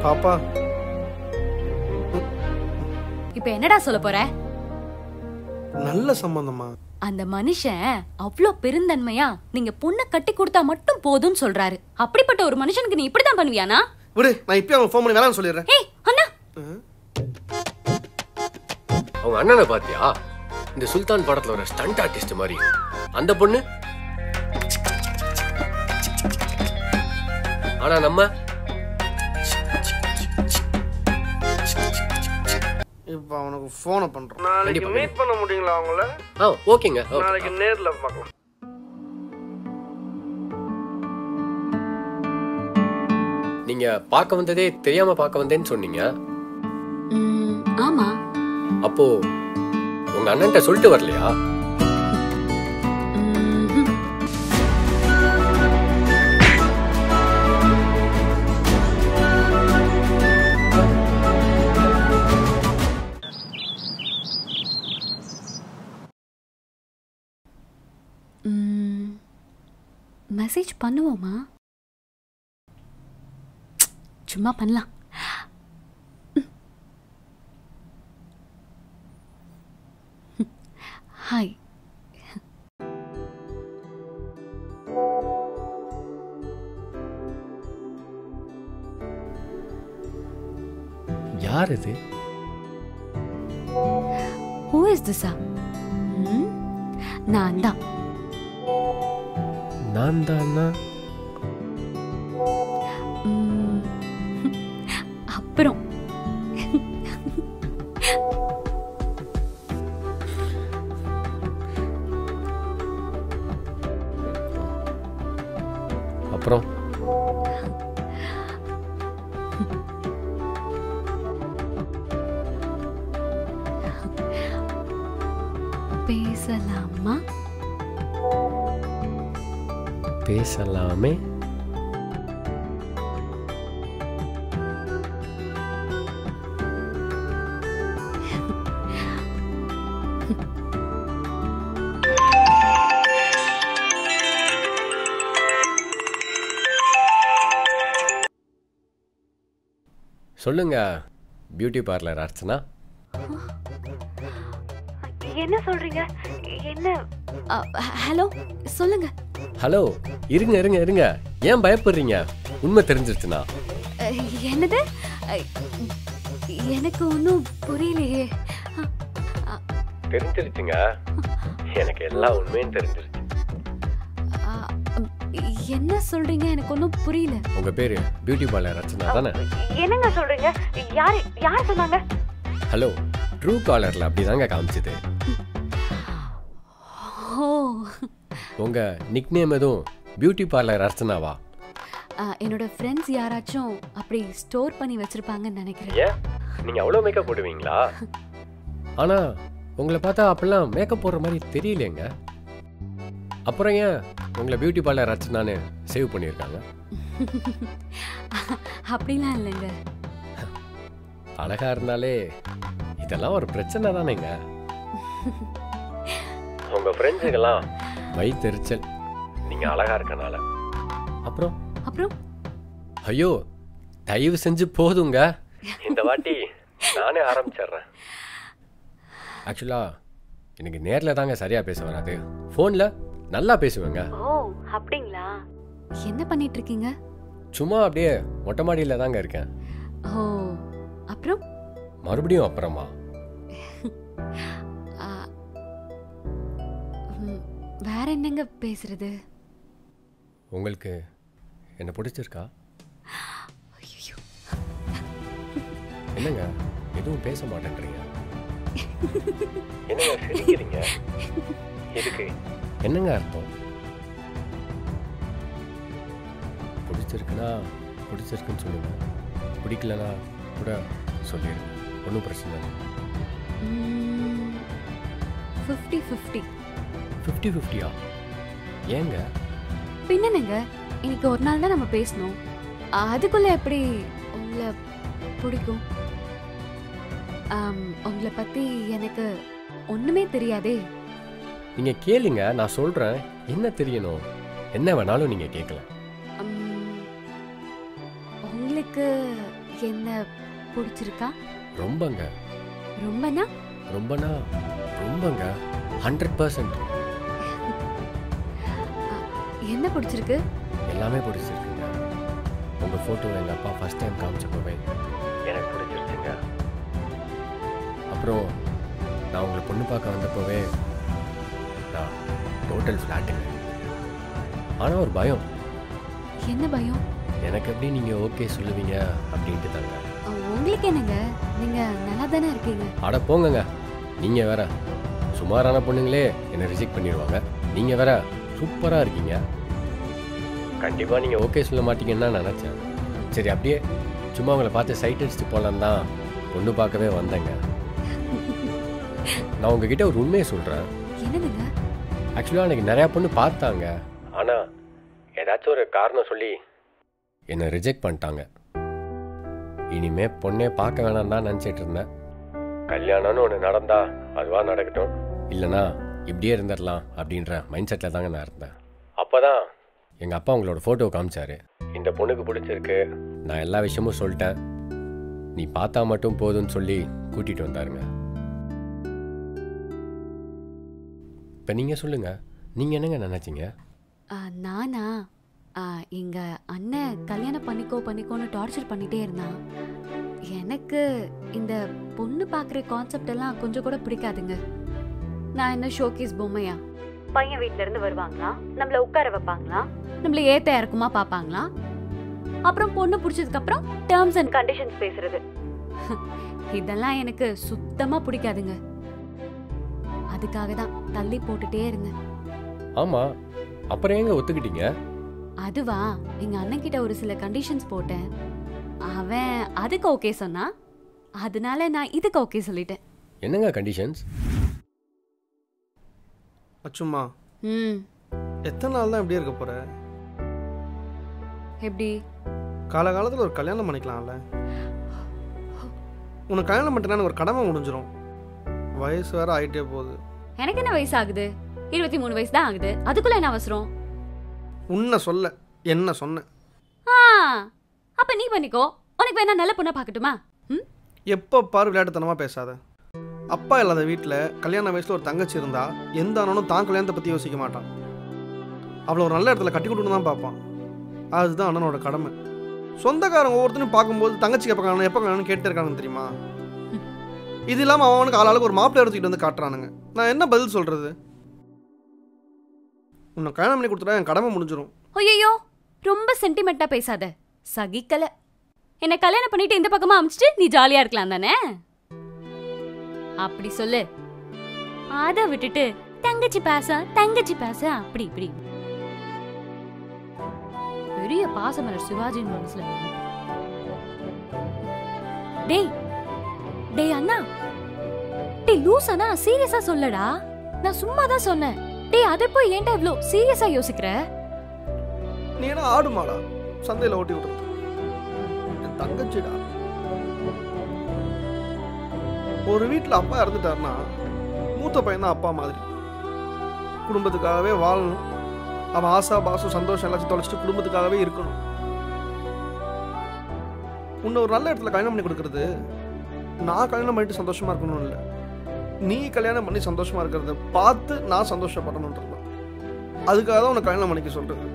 பாப்பா இப்ப என்னடா சொல்ல போற நல்ல சம்பந்தமா அந்த மனுஷன் அவ்ளோ பெருந்தன்மையா நீங்க பொண்ணை கட்டி கொடுத்தா மட்டும் போதும்னு சொல்றாரு அப்படிப்பட்ட ஒரு மனுஷனுக்கு நீ இப்படிதான் பண்ணுவியானா விடு நான் இப்பயே அவங்க ஃபோன் பண்ணி வேணாம்னு சொல்லிடுறேன் ஏய் அண்ணா அவங்க அண்ணனை பாத்தியா இந்த சுல்தான் படத்துல ஒரு ஸ்டண்ட் ஆர்டிஸ்ட் மாதிரி அந்த பொண்ணு ஆனா நம்ம இப்போ அவனுக்கு ஃபோனை பண்றேன் கண்டிப்பா, நாளைக்கு மீட் பண்ண முடியுங்களா அவங்கள ஆ ஓகேங்க ஓகே. நாளைக்கு நேர்ல பார்க்கலாம் நீங்க பார்க்க வந்ததே தெரியாம பார்க்க வந்தேன்னு சொன்னீங்க ம், ஆமா அப்போ உங்க அண்ணன்ட்ட சொல்லிட்டு வரலையா ம்ஹும். ம், மெசேஜ் பண்ணுவோமா சும்மா பண்ணலாம் ஹாய் யார் இது ஹூ இஸ் திஸா நான் தான் நான் தானா ம், அப்புறம் அப்புறம் பேசலாமா பேசலாமே சொல்லுங்க பியூட்டி பார்லர் அர்ச்சனா என்ன சொல்றீங்க என்ன ஹலோ சொல்லுங்க ஹலோ இருங்க இருங்க இருங்க ஏன் பயப்படுறீங்க உண்மை தெரிஞ்சிருச்சுனா அ, என்னது அ, எனக்கு ஒன்றும் புரியலையே அ, தெரிஞ்சிருச்சுங்க எனக்கு எல்லா உண்மையும் தெரிஞ்சிருச்சு அ, ம், என்ன சொல்றீங்க எனக்கு ஒன்றும் புரியல உங்க பேரு பியூட்டி பார்லர் அர்ச்சனா தானே என்னங்க சொல்றீங்க யார் யார் சொன்னாங்க ஹலோ ட்ரூ காலர்ல அப்படிதாங்க காமிச்சது ஓ உங்க நிக் நேம் எதுவும் பியூட்டி பார்லர் அர்ச்சனாவா அ, என்னோட ஃப்ரெண்ட்ஸ் யாராச்சும் அப்படி ஸ்டோர் பண்ணி வச்சிருப்பாங்கன்னு நினைக்கிறேன் ஏன் நீங்க அவ்வளோ மேக்கப் போடுவீங்களா ஆனா உங்களை பார்த்தா அப்பெல்லாம் மேக்கப் போடுற மாதிரி தெரியலையேங்க அப்புறம் ஏன் உங்களை பியூட்டி பார்லர் அர்ச்சனான்னு சேவ் பண்ணியிருக்காங்க அப்படிலாம் இல்லைங்க அழகா இருந்தாலே இதெல்லாம் ஒரு பிரச்சனை தானேங்க உங்க ஃப்ரெண்ட்ஸுக்கெல்லாம் வயிற்றுச்சல் நீங்க அழகா இருக்கனால அப்புறம் அப்புறம் ஐயோ தயவு செஞ்சு போதுங்க இந்த வாட்டி நானே ஆரம்பிச்சிடுறேன் ஆக்சுவலா எனக்கு நேரில் தாங்க சரியா பேச வராது ஃபோனில் நல்லா பேசுவேங்க ஓ அப்படிங்களா என்ன பண்ணிட்டு இருக்கீங்க சும்மா அப்படியே மொட்டை மாடியில் தாங்க இருக்கேன் ஓ அப்புறம் மறுபடியும் அப்புறமா ஆ, ம், வேற என்னங்க பேசுறது உங்களுக்கு என்ன பிடிச்சிருக்கா ஐயோ என்னங்க எதுவும் பேச மாட்டேன்றீங்க என்னங்க சிரிக்கிறீங்க எதுக்கு என்னங்க அர்த்தம் பிடிச்சிருக்குன்னா பிடிச்சிருக்குன்னு சொல்லுங்க பிடிக்கலனா கூட சொல்லிடுங்க ஒன்றும் பிரச்சனை இல்லை ஃபிஃப்டி ஃபிஃப்டி ஃபிஃப்டி ஃபிஃப்டியா ஏங்க பின்னனுங்க இன்னைக்கு ஒரு நாள் தான் நம்ம பேசணும் அதுக்குள்ள எப்படி உங்களை பிடிக்கும் ஆம், உங்களை பத்தி எனக்கு ஒண்ணுமே தெரியாதே நீங்கள் கேளுங்க நான் சொல்கிறேன் என்ன தெரியணும் என்ன வேணாலும் நீங்கள் கேட்கலாம் உம், உங்களுக்கு என்ன பிடிச்சிருக்கா ரொம்பங்க ரொம்பனா ரொம்பனா ரொம்பங்க ஹண்ட்ரட் பர்சன்ட் என்ன பிடிச்சிருக்கு எல்லாமே பிடிச்சிருக்குங்க உங்கள் ஃபோட்டோ எங்கள் அப்பா ஃபஸ்ட் டைம் காமிச்சப்பவே எனக்கு பிடிச்சிருச்சுங்க அப்புறம் நான் உங்களை பொண்ணு பார்க்க வந்தப்போவே நான் டோட்டல் ஃப்ளாட்டுங்க ஆனால் ஒரு பயம் என்ன பயம் எனக்கு எப்படி நீங்கள் ஓகே சொல்லுவீங்க அப்படின்ட்டு தாங்க அஹ், உங்களுக்கு என்னங்க நீங்க நல்லா தானே இருக்கீங்க அட போங்கங்க நீங்கள் வேற சுமாரான பொண்ணுங்களே என்னை ரிஜெக்ட் பண்ணிடுவாங்க நீங்கள் வேற சூப்பராக இருக்கீங்க கண்டிப்பாக நீங்கள் ஓகே சொல்ல மாட்டீங்கன்னு தான் நினச்சேன் சரி அப்படியே சும்மா உங்களை பார்த்து சைட் அடிச்சுட்டு போகலான்னு தான் பொண்ணு பார்க்கவே வந்தேங்க நான் உங்ககிட்ட ஒரு உண்மையை சொல்கிறேன் என்னதுங்க ஆக்சுவலாக எனக்கு நிறையா பொண்ணு பார்த்தாங்க ஆனால் ஏதாச்சும் ஒரு காரணம் சொல்லி என்னை ரிஜெக்ட் பண்ணிட்டாங்க இனிமே பொண்ணே பார்க்க வேணாம் தான் நினச்சிட்டு இருந்தேன் கல்யாணம்னு ஒன்று நடந்தா அதுவா நடக்கட்டும் இல்லைனா இப்படியே இருந்துடலாம் அப்படின்ற மைண்ட் செட்டில் தாங்க நான் இருந்தேன் அப்போ தான் எங்கள் அப்பா உங்களோட ஃபோட்டோ காமிச்சாரு இந்த பொண்ணுக்கு பிடிச்சிருக்கு நான் எல்லா விஷயமும் சொல்லிட்டேன் நீ பார்த்தா மட்டும் போதும்னு சொல்லி கூட்டிகிட்டு வந்தாருங்க இப்போ நீங்கள் சொல்லுங்கள் நீங்கள் என்னங்க நினச்சிங்க அஹ், நானா அஹ், எங்க அண்ணன் கல்யாணம் பண்ணிக்கோ பண்ணிக்கோன்னு டார்ச்சர் பண்ணிட்டே இருந்தான் எனக்கு இந்த பொண்ணு பார்க்குற கான்செப்ட் எல்லாம் கொஞ்சம் கூட பிடிக்காதுங்க நான் என்ன ஷோகேஸ் பொம்மையா பையன் வீட்ல இருந்து வருவாங்களா நம்மள உட்கார வைப்பாங்களா நம்மள ஏத்த இறக்குமா பாப்பாங்களா அப்புறம் பொண்ணு பிடிச்சதுக்கு அப்புறம் டேர்ம்ஸ் அண்ட் கண்டிஷன்ஸ் பேசுறது இதெல்லாம் எனக்கு சுத்தமா பிடிக்காதுங்க அதுக்காக தான் தள்ளி போட்டுட்டே இருந்தேன் ஆமாம் அப்புறம் ஏங்க ஒத்துக்கிட்டீங்க அதுவா எங்க அண்ணன் கிட்ட ஒரு சில கண்டிஷன்ஸ் போட்டேன் அவன் அதுக்கு ஓகே சொன்னா அதனால நான் இதுக்கு ஓகே சொல்லிட்டேன் என்னங்க கண்டிஷன்ஸ் அச்சும்மா ம் எத்தனை நாள் தான் இப்படியே இருக்க போற எப்படி காலகாலத்தில் ஒரு கல்யாணம் பண்ணிக்கலாம்ல உனக்கு கல்யாணம் பண்ணிட்டேன்னா எனக்கு ஒரு கடமை முடிஞ்சிடும் வயசு வேற ஆயிட்டே போகுது எனக்கு என்ன வயசு ஆகுது இருபத்தி மூணு வயசு தான் ஆகுது அதுக்குள்ள என்ன அவசரம் உன்னை சொல்ல என்ன சொன்னேன் ஆ அப்ப நீ பண்ணிக்கோ உனக்கு வேணா நல்ல பொண்ணை பார்க்கட்டுமா ம் எப்போ பாரு விளையாட்டுத்தனமாக பேசாத அப்பா இல்லாத வீட்டில் கல்யாண வயசில் ஒரு தங்கச்சி இருந்தா எந்த அண்ணனும் தான் கல்யாணத்தை பற்றி யோசிக்க மாட்டான் அவளை ஒரு நல்ல இடத்துல கட்டி கொடுக்கணும் தான் பார்ப்பான் அதுதான் அண்ணனோட கடமை சொந்தக்காரங்க ஒவ்வொருத்தனையும் பார்க்கும்போது தங்கச்சி எப்போ கல்யாணம் எப்போ கல்யாணம் கேட்டு இருக்கானுங்க தெரியுமா இது இல்லாமல் அவனுக்கு ஆளாளுக்கு ஒரு மாப்பிள்ளை எடுத்துக்கிட்டு வந்து காட்டுறானுங்க நான் என்ன பதில் சொல்கிறது உன்னை கல்யாணம் பண்ணி கொடுத்துட்டா என் கடமை முடிஞ்சிடும் ஐயோ ரொம்ப சென்டிமெண்டா பேசாத சகிக்கல என்ன கல்யாணம் பண்ணிட்டு இந்த பக்கமா அமிச்சிட்டு நீ ஜாலியா இருக்கலாம் தானே அப்படி சொல்லு அத விட்டுட்டு தங்கச்சி பாச தங்கச்சி பாச அப்படி இப்படி பெரிய பாசமலர் சிவாஜின் மனசுல டேய் டேய் அண்ணா டேய் லூஸ் அண்ணா சீரியஸா சொல்லடா நான் சும்மா தான் சொன்னேன் டேய் அதை போய் ஏன்டா இவ்ளோ சீரியஸா யோசிக்கிற நீ என்ன ஆடு மாடா சந்தையில் ஓட்டி விட்டுறது என் தங்கச்சிடா ஒரு வீட்டில் அப்பா இறந்துட்டாருன்னா மூத்த பையன் தான் அப்பா மாதிரி குடும்பத்துக்காகவே வாழணும் அவன் ஆசா பாசம் சந்தோஷம் எல்லாத்தையும் தொலைச்சிட்டு குடும்பத்துக்காகவே இருக்கணும் உன்னை ஒரு நல்ல இடத்துல கல்யாணம் பண்ணி கொடுக்கறது நான் கல்யாணம் பண்ணிட்டு சந்தோஷமா இருக்கணும் இல்லை நீ கல்யாணம் பண்ணி சந்தோஷமா இருக்கிறத பார்த்து நான் சந்தோஷப்படணுன்றது தான் அதுக்காக தான் உன்னை கல்யாணம் பண்ணிக்க சொல்றது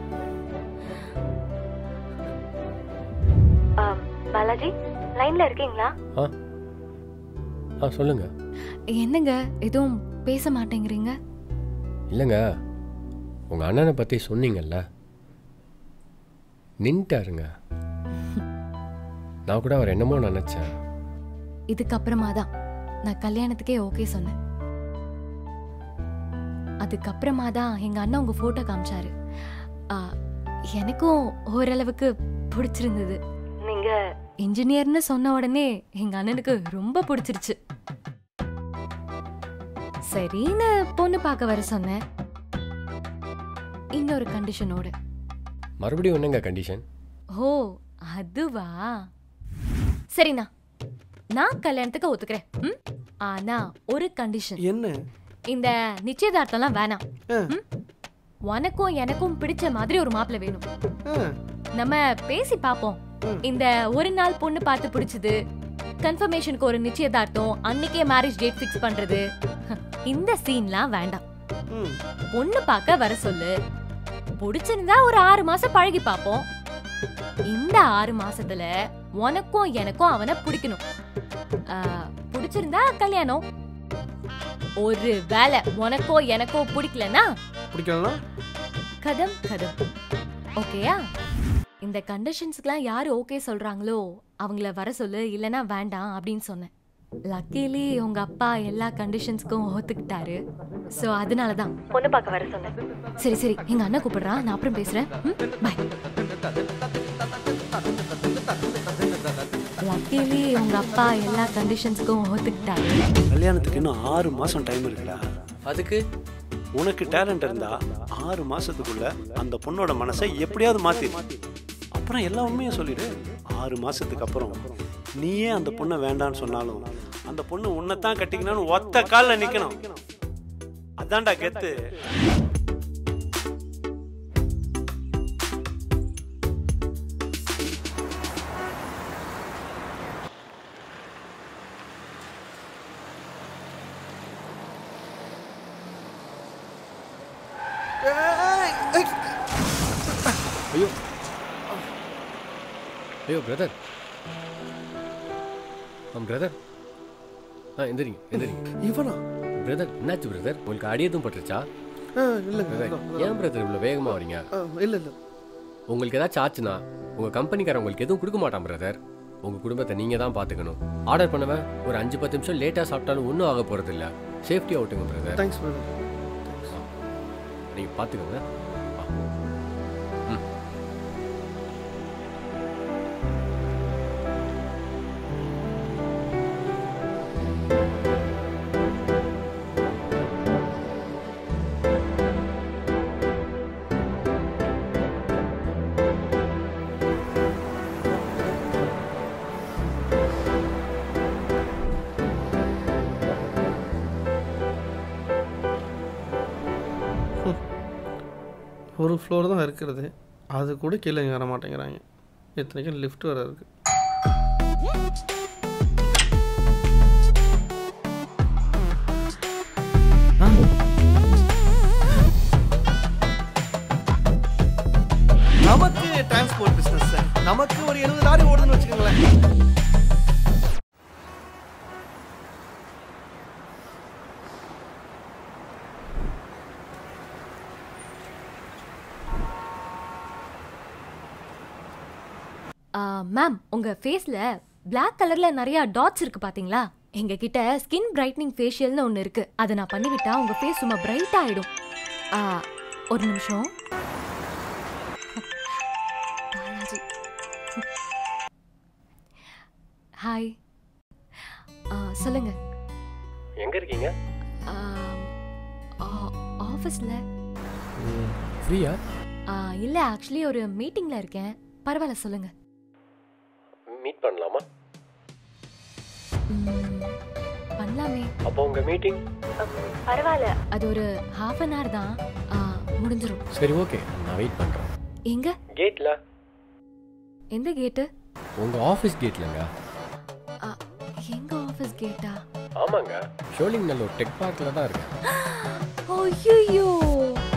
பாலாஜி லைன்ல இருக்கீங்களா ஆ ஆ சொல்லுங்கள் என்னங்க எதுவும் பேச மாட்டேங்கிறீங்க இல்லைங்க உங்கள் அண்ணனை பற்றி சொன்னீங்கல்ல நின்ட்டாருங்க நான் கூட அவர் என்னமோ நினச்சேன் இதுக்கப்புறமா தான் நான் கல்யாணத்துக்கே ஓகே சொன்னேன் அதுக்கப்புறமா தான் எங்க அண்ணன் உங்க போட்டோ காமிச்சாரு ஆ, எனக்கும் ஓரளவுக்கு பிடிச்சிருந்தது நீங்க இன்ஜினியர்னு சொன்ன உடனே எங்க அண்ணனுக்கு ரொம்ப பிடிச்சிருச்சு சரின்னு பொண்ணு பார்க்க வர சொன்னேன் இன்னொரு கண்டிஷனோட மறுபடியும் என்னங்க கண்டிஷன் ஓ அதுவா சரிண்ணா நான் கல்யாணத்துக்கு ஒத்துக்கிறேன் ம்? ஆனா ஒரு கண்டிஷன் என்ன இந்த நிச்சயதார்த்தம்லாம் வேணாம் ஆ. ம்? உனக்கும் எனக்கும் பிடிச்ச மாதிரி ஒரு மாப்பிள்ளை வேணும் ஆ, நம்ம பேசி பாப்போம் இந்த ஒரு நாள் பொண்ணு பார்த்து பிடிச்சது கன்ஃபர்மேஷனுக்கு ஒரு நிச்சயதார்த்தம் அன்னைக்கே மேரேஜ் டேட் ஃபிக்ஸ் பண்றது இந்த சீன்லாம் வேண்டாம் ம் பொண்ணு பார்க்க வர சொல்லு பிடிச்சிருந்தா ஒரு ஆறு மாசம் பழகி பார்ப்போம் இந்த ஆறு மாசத்துல உனக்கும் எனக்கும் அவனை பிடிக்கணும் ஆ, பிடிச்சிருந்தா கல்யாணம் ஒரு வேலை உனக்கோ எனக்கோ பிடிக்கலனா பிடிக்கலனா கதம் கதம் ஓகேயா இந்த கண்டிஷன்ஸ்க்குலாம் யாரு ஓகே சொல்றாங்களோ அவங்கள வர சொல்லு இல்லனா வேண்டாம் அப்படின்னு சொன்னேன் லக்கிலி உங்க அப்பா எல்லா கண்டிஷன்ஸ்க்கும் ஒத்துக்கிட்டாரு சோ அதனால தான் பொண்ணு பார்க்க வர சொன்னேன் சரி சரி எங்க அண்ணன் கூப்பிடுறான் நான் அப்புறம் பேசுறேன் பை லக்கிலி உங்க அப்பா எல்லா கண்டிஷன்ஸ்க்கும் ஒத்துக்கிட்டாரு கல்யாணத்துக்கு இன்னும் ஆறு மாசம் டைம் இருக்குடா அதுக்கு உனக்கு டேலண்ட் இருந்தா ஆறு மாசத்துக்குள்ள அந்த பொண்ணோட மனசை எப்படியாவது மாத்தி அப்புறம் எல்லா உண்மையும் சொல்லிடு ஆறு மாசத்துக்கு அப்புறம் நீயே அந்த பொண்ணை வேண்டான்னு சொன்னாலும் அந்த பொண்ணு உன்னைத்தான் கட்டிக்கணும்னு ஒத்த காலில் நிக்கணும் அதான்டா கெத்து ஐயோ ஐயோ பிரதர் ஆ பிரதர் ஆ எந்திரிங்க எந்திரிங்க இவனா பிரதர் என்னாச்சு பிரதர் உங்களுக்கு அடி எதுவும் பட்டுருச்சா ஆ இல்லைங்க பிரதர் அதான், ஏன் பிரதர் இவ்வளோ வேகமாக வரீங்க அதான். இல்லை இல்லை உங்களுக்கு ஏதாச்சும் ஆச்சுன்னா உங்கள் கம்பெனிக்காரன் உங்களுக்கு எதுவும் கொடுக்க மாட்டான் பிரதர் உங்கள் குடும்பத்தை நீங்கள் தான் பார்த்துக்கணும் ஆர்டர் பண்ணவன் ஒரு அஞ்சு பத்து நிமிஷம் லேட்டாக சாப்பிட்டாலும் ஒன்றும் ஆக போகிறது இல்லை சேஃப்டியாக ஓட்டுங்க பிரதர் தேங்க்ஸ் மேடம் நீங்கள் பார்த்துக்கோங்க ஆ. ம் ஒரு ஃப்ளோர் தான் இருக்கிறது அது கூட கீழே இறங்க வர மாட்டேங்கிறாங்க இத்தனைக்கும் லிஃப்ட் வேறு இருக்குது நமக்கு டிரான்ஸ்போர்ட் பிஸ்னஸ் நமக்கு ஒரு எழுபது லாரி ஓடுதுன்னு வச்சுக்கோங்களேன் மேம் உங்க ஃபேஸ்ல Black கலர்ல நிறைய டாட்ஸ் இருக்கு பாத்தீங்களா எங்க கிட்ட ஸ்கின் பிரைட்னிங் ஃபேஷியல்னு ஒன்று இருக்கு அதை நான் பண்ணிவிட்டா உங்க ஃபேஸ் சும்மா பிரைட் ஆயிடும் ஆ, ஒரு நிமிஷம் பாலாஜி ஹாய் சொல்லுங்க எங்கே இருக்கீங்க ஆஃபீஸில் ஃப்ரீயா இல்லை ஆக்சுவலி ஒரு மீட்டிங்கில் இருக்கேன் பரவாயில்ல சொல்லுங்க மீட் பண்ணலாமா ம், பண்ணலாமே அப்போ உங்கள் மீட்டிங் பரவாயில்ல அது ஒரு ஹாஃப் அன் ஹவர் தான் ஆ, முடிஞ்சிரும் சரி ஓகே நான் வெயிட் பண்ணுறேன் எங்க கேட்டில் எந்த கேட்டு உங்கள் ஆஃபீஸ் கேட்லங்க ஆ, எங்க ஆஃபீஸ் கேட்டா ஆமாங்க ஷோலிங் நல்ல ஒரு டெக் பார்க்கில் தான் இருக்கேன் ஐயோ